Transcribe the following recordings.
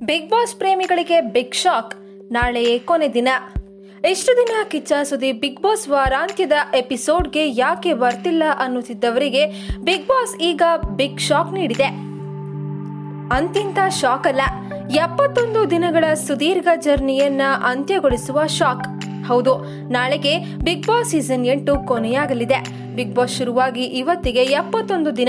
big Boss ಪ್ರೇಮಿಗಳಿಗೆ big shock ನಾಳೆ ಕೊನೆ ದಿನ ಎಷ್ಟು ದಿನ ಕಿಚ್ಚ ಸುದೀಪ್ ಬಿಗ್ ಬಾಸ್ ವಾರಾಂತ್ಯದ ಎಪಿಸೋಡ್ಗೆ ಯಾಕೆ ಬರ್ತಿಲ್ಲ ಅನ್ನುತ್ತಿದ್ದವರಿಗೆ ಬಿಗ್ ಬಾಸ್ ಈಗ ಬಿಗ್ ಶಾಕ್ ನೀಡಿದೆ ಅಂತಿಂತ ಶಾಕ್ ಅಲ್ಲ ಎಪ್ಪತ್ತೊಂದು ದಿನಗಳ ಸುದೀರ್ಘ ಜರ್ನಿಯನ್ನ ಅಂತ್ಯಗೊಳಿಸುವ ಶಾಕ್ ಹೌದು ನಾಳೆಗೆ ಬಿಗ್ ಬಾಸ್ ಸೀಸನ್ ಎಂಟು ಕೊನೆಯಾಗಲಿದೆ ಬಿಗ್ ಬಾಸ್ ಶುರುವಾಗಿ ಇವತ್ತಿಗೆ ಎಪ್ಪತ್ತೊಂದು ದಿನ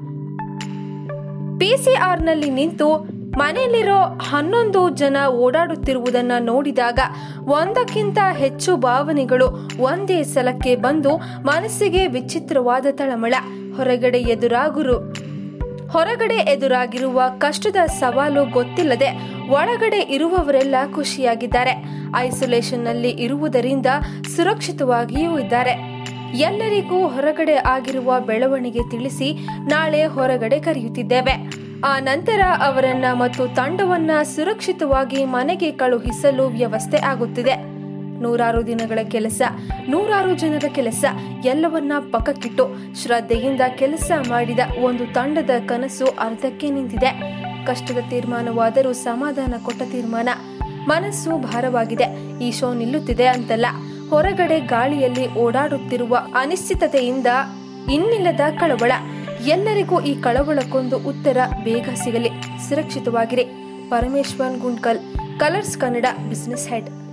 ಪಿಸಿಆರ್ನಲ್ಲಿ ನಿಂತು ಮನೆಯಲ್ಲಿರೋ ಹನ್ನೊಂದು ಜನ ಓಡಾಡುತ್ತಿರುವುದನ್ನ ನೋಡಿದಾಗ ಒಂದಕ್ಕಿಂತ ಹೆಚ್ಚು ಭಾವನೆಗಳು ಒಂದೇ ಸಲಕ್ಕೆ ಬಂದು ಮನಸ್ಸಿಗೆ ವಿಚಿತ್ರವಾದ ತಳಮಳ ಹೊರಗಡೆ ಎದುರಾಗುರು ಹೊರಗಡೆ ಎದುರಾಗಿರುವ ಕಷ್ಟದ ಸವಾಲು ಗೊತ್ತಿಲ್ಲದೆ ಒಳಗಡೆ ಇರುವವರೆಲ್ಲ ಖುಷಿಯಾಗಿದ್ದಾರೆ ಐಸೋಲೇಷನ್ನಲ್ಲಿ ಇರುವುದರಿಂದ ಸುರಕ್ಷಿತವಾಗಿಯೂ ಇದ್ದಾರೆ ಎಲ್ಲರಿಗೂ ಹೊರಗಡೆ ಆಗಿರುವ ಬೆಳವಣಿಗೆ ತಿಳಿಸಿ ನಾಳೆ ಹೊರಗಡೆ ಕರೆಯುತ್ತಿದ್ದೇವೆ ಆ ನಂತರ ಅವರನ್ನ ಮತ್ತು ತಂಡವನ್ನ ಸುರಕ್ಷಿತವಾಗಿ ಮನೆಗೆ ಕಳುಹಿಸಲು ವ್ಯವಸ್ಥೆ ಆಗುತ್ತಿದೆ ನೂರಾರು ದಿನಗಳ ಕೆಲಸ ನೂರಾರು ಜನರ ಕೆಲಸ ಎಲ್ಲವನ್ನ ಪಕ್ಕಕ್ಕಿಟ್ಟು ಶ್ರದ್ಧೆಯಿಂದ ಕೆಲಸ ಮಾಡಿದ ಒಂದು ತಂಡದ ಕನಸು ಅರ್ಧಕ್ಕೆ ನಿಂತಿದೆ ಕಷ್ಟದ ತೀರ್ಮಾನವಾದರೂ ಸಮಾಧಾನ ಕೊಟ್ಟ ತೀರ್ಮಾನ ಮನಸ್ಸು ಭಾರವಾಗಿದೆ ಈ ಶೋ ನಿಲ್ಲುತ್ತಿದೆ ಅಂತಲ್ಲ ಹೊರಗಡೆ ಗಾಳಿಯಲ್ಲಿ ಓಡಾಡುತ್ತಿರುವ ಅನಿಶ್ಚಿತತೆಯಿಂದ ಇನ್ನಿಲ್ಲದ ಕಳವಳ ಎಲ್ಲರಿಗೂ ಈ ಕಳವಳಕ್ಕೊಂದು ಉತ್ತರ ಬೇಗ ಸಿಗಲಿ ಸುರಕ್ಷಿತವಾಗಿರಿ Parameshwar Gundkal Colors Kannada business head